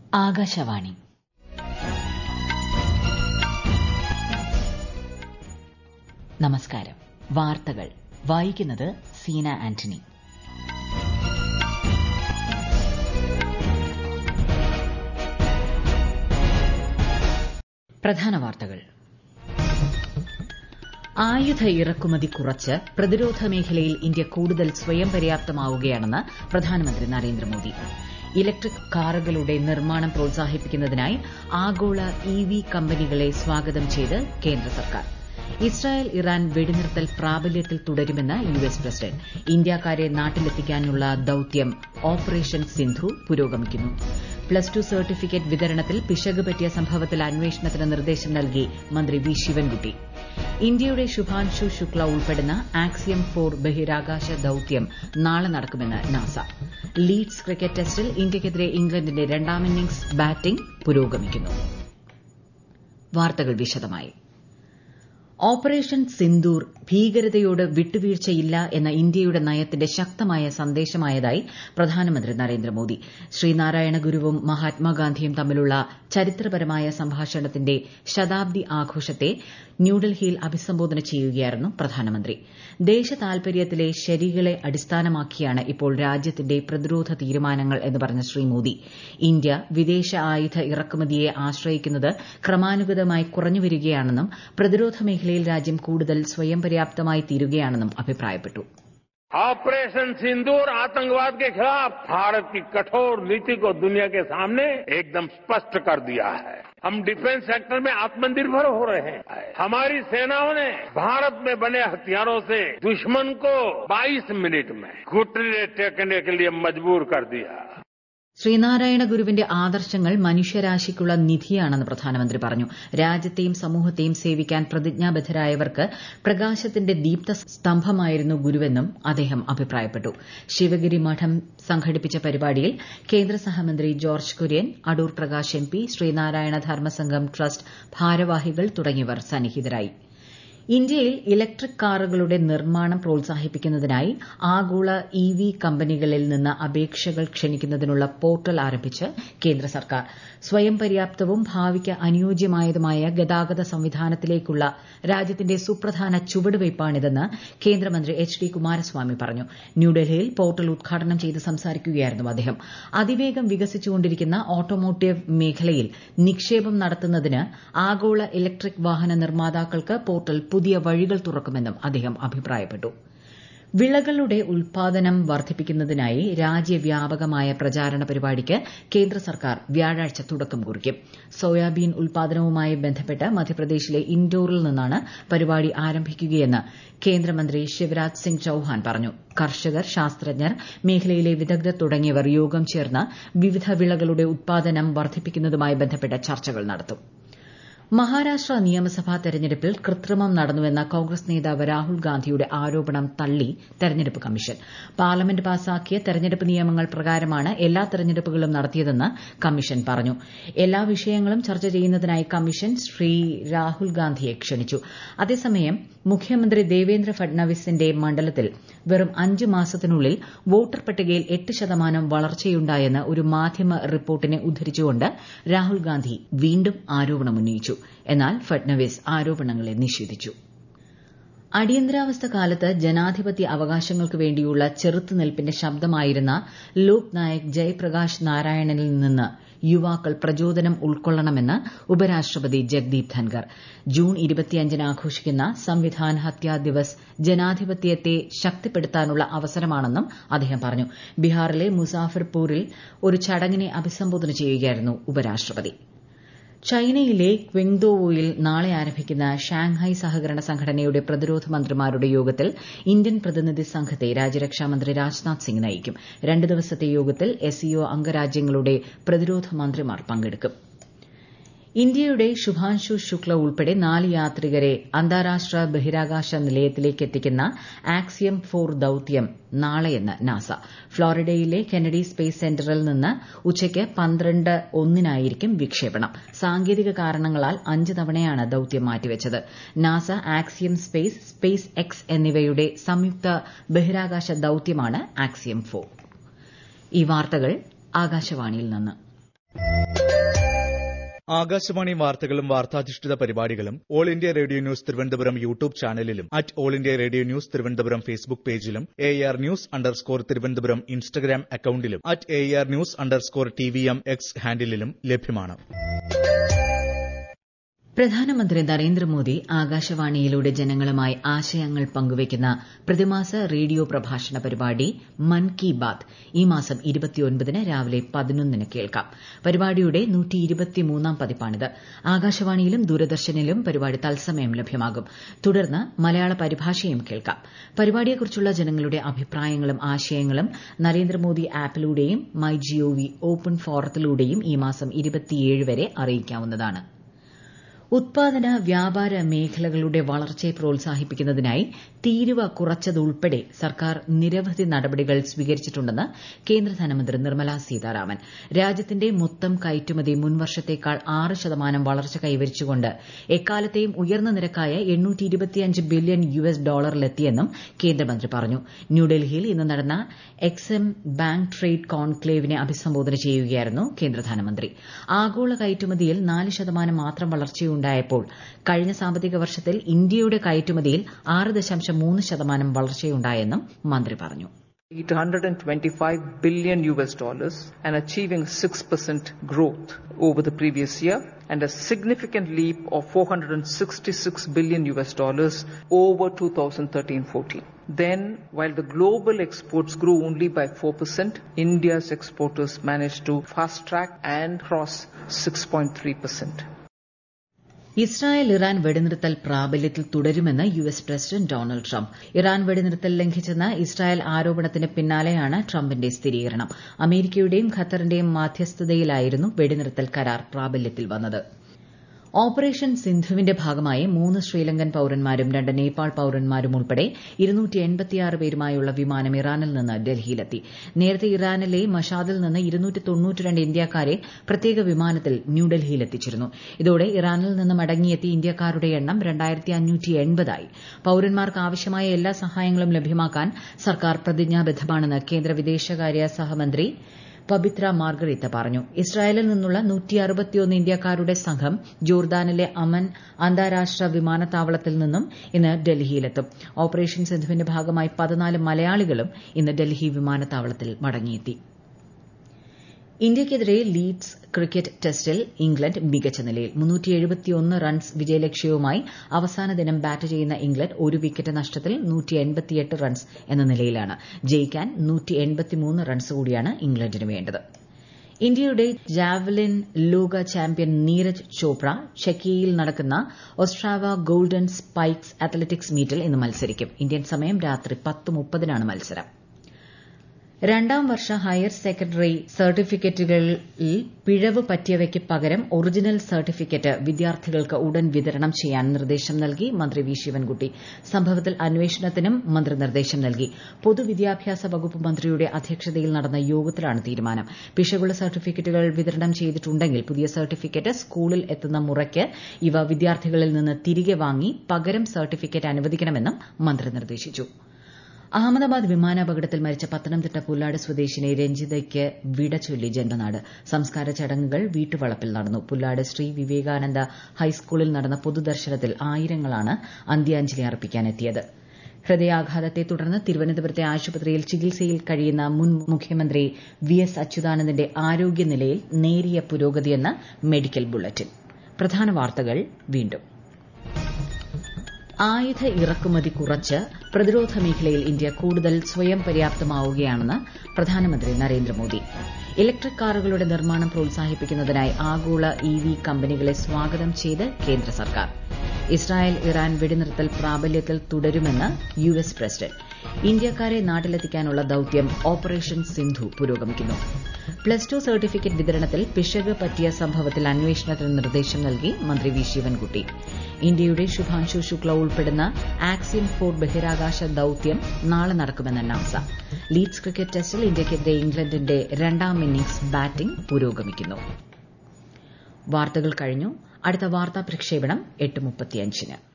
ആകാശവാണി നമസ്കാരം വാർത്തകൾ വായിക്കുന്നത് സീന ആന്റണി പ്രധാന വാർത്തകൾ ആയുധ ഇറക്കുമതി കുറച്ച് പ്രതിരോധ മേഖലയിൽ ഇന്ത്യ കൂടുതൽ സ്വയം പര്യാപ്തമാവുകയാണെന്ന് പ്രധാനമന്ത്രി നരേന്ദ്രമോദി ഇലക്ട്രിക് കാറുകളുടെ നിർമ്മാണം പ്രോത്സാഹിപ്പിക്കുന്നതിനായി ആഗോള ഇ വി കമ്പനികളെ സ്വാഗതം ചെയ്ത് കേന്ദ്ര സർക്കാർ ഇസ്രായേൽ ഇറാൻ വെടിനിർത്തൽ പ്രാബല്യത്തിൽ തുടരുമെന്ന് യു എസ് പ്രസിഡന്റ് ഇന്ത്യക്കാരെ നാട്ടിലെത്തിക്കാനുള്ള ദൌത്യം ഓപ്പറേഷൻ സിന്ധു പുരോഗമിക്കുന്നു പ്ലസ് ടു സർട്ടിഫിക്കറ്റ് വിതരണത്തിൽ പിശക് പറ്റിയ സംഭവത്തിൽ അന്വേഷണത്തിന് നിർദ്ദേശം നൽകി മന്ത്രി വി ശിവൻകുട്ടി ഇന്ത്യയുടെ ശുഭാൻഷു ശുക്ല ഉൾപ്പെടുന്ന ആക്സിയം ഫോർ ബഹിരാകാശ ദൌത്യം നാളെ നടക്കുമെന്ന് നാസ ലീഡ്സ് ക്രിക്കറ്റ് ടെസ്റ്റിൽ ഇന്ത്യയ്ക്കെതിരെ ഇംഗ്ലണ്ടിന്റെ രണ്ടാം ഇന്നിംഗ്സ് ബാറ്റിംഗ് പുരോഗമിക്കുന്നു വാർത്തകൾ വിശദമായി ഓപ്പറേഷൻ സിന്ദൂർ ഭീകരതയോട് വിട്ടുവീഴ്ചയില്ല എന്ന ഇന്ത്യയുടെ നയത്തിന്റെ ശക്തമായ സന്ദേശമായതായി പ്രധാനമന്ത്രി നരേന്ദ്രമോദി ശ്രീനാരായണ ഗുരുവും മഹാത്മാഗാന്ധിയും തമ്മിലുള്ള ചരിത്രപരമായ സംഭാഷണത്തിന്റെ ശതാബ്ദി ആഘോഷത്തെ ന്യൂഡൽഹിയിൽ അഭിസംബോധന ചെയ്യുകയായിരുന്നു പ്രധാനമന്ത്രി ദേശതാൽപര്യത്തിലെ ശരികളെ അടിസ്ഥാനമാക്കിയാണ് ഇപ്പോൾ രാജ്യത്തിന്റെ പ്രതിരോധ തീരുമാനങ്ങൾ എന്ന് പറഞ്ഞ ശ്രീ മോദി ഇന്ത്യ വിദേശ ആയുധ ഇറക്കുമതിയെ ആശ്രയിക്കുന്നത് ക്രമാനുഗതമായി കുറഞ്ഞുവരികയാണെന്നും പ്രതിരോധ മേഖലയിൽ രാജ്യം കൂടുതൽ സ്വയം പര്യാപ്തമായി തീരുകയാണെന്നും അഭിപ്രായപ്പെട്ടു ऑपरेशन सिंदूर आतंकवाद के खिलाफ भारत की कठोर नीति को दुनिया के सामने एकदम स्पष्ट कर दिया है हम डिफेंस सेक्टर में आत्मनिर्भर हो रहे हैं हमारी सेनाओं ने भारत में बने हथियारों से दुश्मन को 22 मिनट में घुटने टेकने के लिए मजबूर कर दिया ശ്രീനാരായണ ഗുരുവിന്റെ ആദർശങ്ങൾ മനുഷ്യരാശിക്കുള്ള നിധിയാണെന്ന് പ്രധാനമന്ത്രി പറഞ്ഞു രാജ്യത്തെയും സമൂഹത്തെയും സേവിക്കാൻ പ്രതിജ്ഞാബദ്ധരായവർക്ക് പ്രകാശത്തിന്റെ ദീപ്ത സ്തംഭമായിരുന്നു ഗുരുവെന്നും അദ്ദേഹം അഭിപ്രായപ്പെട്ടു ശിവഗിരി മഠം സംഘടിപ്പിച്ച പരിപാടിയിൽ കേന്ദ്ര സഹമന്ത്രി George Kurian Adoor Prakash M P Sreenarayana Dharmasangham trust ഭാരവാഹികൾ തുടങ്ങിയവർ സന്നിഹിതരായി ഇന്ത്യയിൽ ഇലക്ട്രിക് കാറുകളുടെ നിർമ്മാണം പ്രോത്സാഹിപ്പിക്കുന്നതിനായി ആഗോള ഇ വി കമ്പനികളിൽ നിന്ന് അപേക്ഷകൾ ക്ഷണിക്കുന്നതിനുള്ള പോർട്ടൽ ആരംഭിച്ച് കേന്ദ്ര സർക്കാർ സ്വയം പര്യാപ്തവും ഭാവിക്ക് അനുയോജ്യമായതുമായ ഗതാഗത സംവിധാനത്തിലേക്കുള്ള രാജ്യത്തിന്റെ സുപ്രധാന ചുവടുവയ്പ്പാണിതെന്ന് കേന്ദ്രമന്ത്രി എച്ച് ഡി കുമാരസ്വാമി പറഞ്ഞു ന്യൂഡൽഹിയിൽ പോർട്ടൽ ഉദ്ഘാടനം ചെയ്ത് സംസാരിക്കുകയായിരുന്നു അദ്ദേഹം അതിവേഗം വികസിച്ചുകൊണ്ടിരിക്കുന്ന ഓട്ടോമോട്ടീവ് മേഖലയിൽ നിക്ഷേപം നടത്തുന്നതിന് ആഗോള ഇലക്ട്രിക് വാഹന നിർമ്മാതാക്കൾക്ക് പോർട്ടൽ പുതിയ വഴികൾ തുറക്കുമെന്നും അദ്ദേഹം അഭിപ്രായപ്പെട്ടു വിളകളുടെ ഉൽപാദനം വർദ്ധിപ്പിക്കുന്നതിനായി രാജ്യവ്യാപകമായ പ്രചാരണ പരിപാടിക്ക് കേന്ദ്ര സർക്കാർ വ്യാഴാഴ്ച തുടക്കം കുറിക്കും സോയാബീൻ ഉൽപാദനവുമായി ബന്ധപ്പെട്ട് മധ്യപ്രദേശിലെ ഇൻഡോറിൽ നിന്നാണ് പരിപാടി ആരംഭിക്കുകയെന്ന് കേന്ദ്രമന്ത്രി ശിവരാജ് സിംഗ് ചൌഹാൻ പറഞ്ഞു കർഷകർ ശാസ്ത്രജ്ഞർ മേഖലയിലെ വിദഗ്ധർ തുടങ്ങിയവർ യോഗം ചേർന്ന് വിവിധ വിളകളുടെ ഉൽപാദനം വർദ്ധിപ്പിക്കുന്നതുമായി ബന്ധപ്പെട്ട ചർച്ചകൾ നടത്തും മഹാരാഷ്ട്ര നിയമസഭാ തെരഞ്ഞെടുപ്പിൽ കൃത്രിമം നടന്നുവെന്ന കോൺഗ്രസ് നേതാവ് രാഹുൽ ഗാന്ധിയുടെ ആരോപണം തള്ളി തെരഞ്ഞെടുപ്പ് കമ്മീഷൻ പാർലമെന്റ് പാസാക്കിയ തെരഞ്ഞെടുപ്പ് നിയമങ്ങൾ പ്രകാരമാണ് എല്ലാ തെരഞ്ഞെടുപ്പുകളും നടത്തിയതെന്ന് കമ്മീഷൻ പറഞ്ഞു എല്ലാ വിഷയങ്ങളും ചർച്ച ചെയ്യുന്നതിനായി കമ്മീഷൻ ശ്രീ രാഹുൽ ഗാന്ധിയെ ക്ഷണിച്ചു അതേസമയം മുഖ്യമന്ത്രി ദേവേന്ദ്ര ഫഡ്നവിസിന്റെ മണ്ഡലത്തിൽ വെറും അഞ്ച് മാസത്തിനുള്ളിൽ വോട്ടർ പട്ടികയിൽ എട്ട് ശതമാനം വളർച്ചയുണ്ടായെന്ന് ഒരു മാധ്യമ റിപ്പോർട്ടിനെ ഉദ്ധരിച്ചുകൊണ്ട് രാഹുൽ ഗാന്ധി വീണ്ടും ആരോപണമുന്നയിച്ചു എന്നാൽ ഫഡ്നവിസ് ആരോപണങ്ങളെ നിഷേധിച്ചു അടിയന്തരാവസ്ഥ കാലത്ത് ജനാധിപത്യ അവകാശങ്ങൾക്ക് വേണ്ടിയുള്ള ചെറുത്തുനിൽപ്പിന്റെ ശബ്ദമായിരുന്ന ലോക് നായക് ജയപ്രകാശ് നാരായണനിൽ നിന്ന് യുവാക്കൾ പ്രചോദനം ഉൾക്കൊള്ളണമെന്ന് ഉപരാഷ്ട്രപതി ജഗ്ദീപ് ധൻകർ ജൂൺ ഇരുപത്തിയഞ്ചിന് ആഘോഷിക്കുന്ന സംവിധാൻ ഹത്യാ ദിവസ് ജനാധിപത്യത്തെ ശക്തിപ്പെടുത്താനുള്ള അവസരമാണെന്നും അദ്ദേഹം പറഞ്ഞു ബീഹാറിലെ മുസാഫർപൂരിൽ ഒരു ചടങ്ങിനെ അഭിസംബോധന ചെയ്യുകയായിരുന്നു ഉപരാഷ്ട്രപതി ചൈനയിലെ ക്വിങ്ദോവോയിൽ നാളെ ആരംഭിക്കുന്ന ഷാങ്ഹായ് സഹകരണ സംഘടനയുടെ പ്രതിരോധ മന്ത്രിമാരുടെ യോഗത്തിൽ ഇന്ത്യൻ പ്രതിനിധി സംഘത്തെ രാജ്യരക്ഷാമന്ത്രി രാജ്നാഥ് സിംഗ് നയിക്കും രണ്ട് ദിവസത്തെ യോഗത്തിൽ എസ്ഇഒ അംഗരാജ്യങ്ങളുടെ പ്രതിരോധ മന്ത്രിമാർ പങ്കെടുക്കും ഇന്ത്യയുടെ ശുഭാൻഷു ശുക്ല ഉൾപ്പെടെ നാല് യാത്രികരെ അന്താരാഷ്ട്ര ബഹിരാകാശ നിലയത്തിലേക്ക് എത്തിക്കുന്ന ആക്സിയം ഫോർ ദൌത്യം നാളെയെന്ന് നാസ ഫ്ളോറിഡയിലെ കെനഡി സ്പേസ് സെന്ററിൽ നിന്ന് ഉച്ചയ്ക്ക് പന്ത്രണ്ട് ഒന്നിനായിരിക്കും വിക്ഷേപണം സാങ്കേതിക കാരണങ്ങളാൽ അഞ്ച് തവണയാണ് ദൌത്യം മാറ്റിവച്ചത് NASA Axiom space space X എന്നിവയുടെ സംയുക്ത ബഹിരാകാശ ദൌത്യമാണ് ആക്സിയം ഫോർ ഈ വാർത്തകൾ ആകാശവാണിയിൽ നിന്ന് ആകാശവാണി വാർത്തകളും വാർത്താധിഷ്ഠിത പരിപാടികളും all India radio news Thiruvananthapuram YouTube ചാനലിലും at all India radio news Thiruvananthapuram Facebook പേജിലും A R news underscore Thiruvananthapuram Instagram അക്കൌണ്ടിലും at A R news underscore T V M X ഹാൻഡിലും ലഭ്യമാണ് പ്രധാനമന്ത്രി നരേന്ദ്രമോദി ആകാശവാണിയിലൂടെ ജനങ്ങളുമായി ആശയങ്ങൾ പങ്കുവയ്ക്കുന്ന പ്രതിമാസ റേഡിയോ പ്രഭാഷണ പരിപാടി മൻ കി ബാത് ഈ മാസം ഇരുപത്തിയൊൻപതിന് രാവിലെ പതിനൊന്നിന് കേൾക്കാം പരിപാടിയുടെ നൂറ്റിയിരുപത്തിമൂന്നാം പതിപ്പാണിത് ആകാശവാണിയിലും ദൂരദർശനിലും പരിപാടി തത്സമയം ലഭ്യമാകും തുടർന്ന് മലയാള പരിഭാഷയും കേൾക്കാം പരിപാടിയെക്കുറിച്ചുള്ള ജനങ്ങളുടെ അഭിപ്രായങ്ങളും ആശയങ്ങളും നരേന്ദ്രമോദി ആപ്പിലൂടെയും മൈ ജിഒവി ഓപ്പൺ ഫോറത്തിലൂടെയും ഈ മാസം ഇരുപത്തിയേഴ് വരെ അറിയിക്കാവുന്നതാണ് ഉത്പാദന വ്യാപാര മേഖലകളുടെ വളർച്ചയെ പ്രോത്സാഹിപ്പിക്കുന്നതിനായി തീരുവ കുറച്ചതുൾപ്പെടെ സർക്കാർ നിരവധി നടപടികൾ സ്വീകരിച്ചിട്ടുണ്ടെന്ന് കേന്ദ്ര ധനമന്ത്രി നിർമ്മല സീതാരാമൻ രാജ്യത്തിന്റെ മൊത്തം കയറ്റുമതി മുൻവർഷത്തേക്കാൾ ആറ് ശതമാനം വളർച്ച കൈവരിച്ചുകൊണ്ട് എക്കാലത്തെയും ഉയർന്ന നിരക്കായ ബില്യൺ യു എസ് ഡോളറിലെത്തിയെന്നും കേന്ദ്രമന്ത്രി പറഞ്ഞു ന്യൂഡൽഹിയിൽ ഇന്ന് നടന്ന എക്സിം ബാങ്ക് ട്രേഡ് കോൺക്ലേവിനെ അഭിസംബോധന ചെയ്യുകയായിരുന്നു കേന്ദ്ര ധനമന്ത്രി ആഗോള കയറ്റുമതിയിൽ നാല് ശതമാനം മാത്രം വളർച്ചയുണ്ട് ഉണ്ടായപ്പോൾ കഴിഞ്ഞ സാമ്പത്തിക വർഷത്തിൽ ഇന്ത്യയുടെ കയറ്റുമതിയിൽ ആറ് ദശാംശം മൂന്ന് ശതമാനം വളർച്ചയുണ്ടായെന്നും മന്ത്രി പറഞ്ഞു 825 billion US dollars and achieving 6% growth over the previous year and a significant leap of 466 billion US dollars over 2013-14. Then, while the global exports grew only by 4%, India's exporters managed to fast track and cross 6.3%. Israel Iran വെടിനിർത്തൽ പ്രാബല്യത്തിൽ തുടരുമെന്ന് U S president Donald Trump Iran വെടിനിർത്തൽ ലംഘിച്ചെന്ന Israel ആരോപണത്തിന് പിന്നാലെയാണ് ട്രംപിന്റെ സ്ഥിരീകരണം അമേരിക്കയുടെയും ഖത്തറിന്റെയും മാധ്യസ്ഥതയിലായിരുന്നു വെടിനിർത്തൽ കരാർ പ്രാബല്യത്തിൽ വന്നത് ഓപ്പറേഷൻ സിന്ധുവിന്റെ ഭാഗമായി മൂന്ന് ശ്രീലങ്കൻ പൌരന്മാരും രണ്ട് നേപ്പാൾ പൌരന്മാരും ഉൾപ്പെടെ പേരുമായുള്ള വിമാനം ഇറാനിൽ നിന്ന് ഡൽഹിയിലെത്തി നേരത്തെ ഇറാനിലെ മഷാദിൽ നിന്ന് ഇന്ത്യക്കാരെ പ്രത്യേക വിമാനത്തിൽ ന്യൂഡൽഹിയിലെത്തിച്ചിരുന്നു ഇതോടെ ഇറാനിൽ നിന്ന് മടങ്ങിയെത്തിയ ഇന്ത്യക്കാരുടെ എണ്ണം ആയി പൌരന്മാർക്ക് ആവശ്യമായ എല്ലാ സഹായങ്ങളും ലഭ്യമാക്കാൻ സർക്കാർ പ്രതിജ്ഞാബദ്ധമാണെന്ന് കേന്ദ്ര വിദേശകാര്യ സഹമന്ത്രി പബിത്ര മാർഗരിത്ത പറഞ്ഞു ഇസ്രായേലിൽ നിന്നുള്ള ഇന്ത്യക്കാരുടെ സംഘം ജോർദാനിലെ അമൻ അന്താരാഷ്ട്ര വിമാനത്താവളത്തിൽ നിന്നും ഇന്ന് ഡൽഹിയിലെത്തും ഓപ്പറേഷൻ സിന്ധുവിന്റെ ഭാഗമായി പതിനാല് മലയാളികളും ഇന്ന് ഡൽഹി വിമാനത്താവളത്തിൽ മടങ്ങിയെത്തി ഇന്ത്യയ്ക്കെതിരെ ലീഡ്സ് ക്രിക്കറ്റ് ടെസ്റ്റിൽ ഇംഗ്ലണ്ട് മികച്ച നിലയിൽ റൺസ് വിജയലക്ഷ്യവുമായി അവസാന ദിനം ബാറ്റ് ചെയ്യുന്ന ഇംഗ്ലണ്ട് ഒരു വിക്കറ്റ് നഷ്ടത്തിൽ റൺസ് എന്ന നിലയിലാണ് ജയിക്കാൻ റൺസ് കൂടിയാണ് ഇംഗ്ലണ്ടിന് വേണ്ടത് ഇന്ത്യയുടെ ജാവലിൻ ലോക ചാമ്പ്യൻ നീരജ് ചോപ്ര ചെക്കിയയിൽ നടക്കുന്ന ഒസ്ട്രാവ ഗോൾഡൻ സ്പൈക്സ് അത്ലറ്റിക്സ് മീറ്റിൽ ഇന്ന് മത്സരിക്കും ഇന്ത്യൻ സമയം രാത്രി പത്ത് മുപ്പതിനാണ് മത്സരം രണ്ടാം വർഷ ഹയർ സെക്കൻഡറി സർട്ടിഫിക്കറ്റുകളിൽ പിഴവ് പറ്റിയവയ്ക്ക് പകരം ഒറിജിനൽ സർട്ടിഫിക്കറ്റ് വിദ്യാർത്ഥികൾക്ക് ഉടൻ വിതരണം ചെയ്യാൻ നിർദ്ദേശം നൽകി മന്ത്രി വി ശിവൻകുട്ടി സംഭവത്തിൽ അന്വേഷണത്തിനും മന്ത്രി നിർദ്ദേശം നൽകി പൊതുവിദ്യാഭ്യാസ വകുപ്പ് മന്ത്രിയുടെ അധ്യക്ഷതയിൽ നടന്ന യോഗത്തിലാണ് തീരുമാനം പിശകുള്ള സർട്ടിഫിക്കറ്റുകൾ വിതരണം ചെയ്തിട്ടുണ്ടെങ്കിൽ പുതിയ സർട്ടിഫിക്കറ്റ് സ്കൂളിൽ എത്തുന്ന മുറയ്ക്ക് ഇവ വിദ്യാർത്ഥികളിൽ നിന്ന് തിരികെ വാങ്ങി പകരം സർട്ടിഫിക്കറ്റ് അനുവദിക്കണമെന്നും മന്ത്രി നിർദ്ദേശിച്ചു അഹമ്മദാബാദ് വിമാനാപകടത്തിൽ മരിച്ച പത്തനംതിട്ട പുല്ലാട് സ്വദേശിനി രഞ്ജിതയ്ക്ക് വിട ചൊല്ലി ജന്മനാട് സംസ്കാര ചടങ്ങുകൾ വീട്ടുവളപ്പിൽ നടന്നു പുല്ലാട് ശ്രീ വിവേകാനന്ദ ഹൈസ്കൂളിൽ നടന്ന പൊതുദർശനത്തിൽ ആയിരങ്ങളാണ് അന്ത്യാഞ്ജലി അർപ്പിക്കാനെത്തിയത് ഹൃദയാഘാതത്തെ തുടർന്ന് തിരുവനന്തപുരത്തെ ആശുപത്രിയിൽ ചികിത്സയിൽ കഴിയുന്ന മുൻ മുഖ്യമന്ത്രി വി എസ് അച്യുതാനന്ദന്റെ ആരോഗ്യനിലയിൽ നേരിയ പുരോഗതിയെന്ന് മെഡിക്കൽ ബുള്ളറ്റിൻ പ്രധാന വാർത്തകൾ വീണ്ടും ആയുധ ഇറക്കുമതി കുറച്ച് പ്രതിരോധ മേഖലയിൽ ഇന്ത്യ കൂടുതൽ സ്വയം പര്യാപ്തമാവുകയാണെന്ന് പ്രധാനമന്ത്രി നരേന്ദ്രമോദി ഇലക്ട്രിക് കാറുകളുടെ നിർമ്മാണം പ്രോത്സാഹിപ്പിക്കുന്നതിനായി ആഗോള ഇ വി കമ്പനികളെ സ്വാഗതം ചെയ്ത് കേന്ദ്ര സർക്കാർ ഇസ്രായേൽ ഇറാൻ വെടിനിർത്തൽ പ്രാബല്യത്തിൽ തുടരുമെന്ന് യു എസ് പ്രസിഡന്റ് ഇന്ത്യക്കാരെ നാട്ടിലെത്തിക്കാനുള്ള ദൌത്യം ഓപ്പറേഷൻ സിന്ധു പുരോഗമിക്കുന്നു പ്ലസ് ടു സർട്ടിഫിക്കറ്റ് വിതരണത്തിൽ പിശക് പറ്റിയ സംഭവത്തിൽ അന്വേഷണത്തിന് നിർദ്ദേശം നൽകി മന്ത്രി വി ശിവൻകുട്ടി ഇന്ത്യയുടെ ശുഭാംശു ശുക്ല ഉൾപ്പെടുന്ന ആക്സിയൻ ഫോർ ബഹിരാകാശ ദൌത്യം നാളെ നടക്കുമെന്ന് നാസ ലീഡ്സ് ക്രിക്കറ്റ് ടെസ്റ്റിൽ ഇന്ത്യയ്ക്കെതിരെ ഇംഗ്ലണ്ടിന്റെ രണ്ടാം ഇന്നിംഗ്സ് ബാറ്റിംഗ് പുരോഗമിക്കുന്നു വാർത്തകൾ കഴിഞ്ഞു അടുത്ത വാർത്താ പ്രക്ഷേപണം എട്ട് മുപ്പത്തിയഞ്ചിന്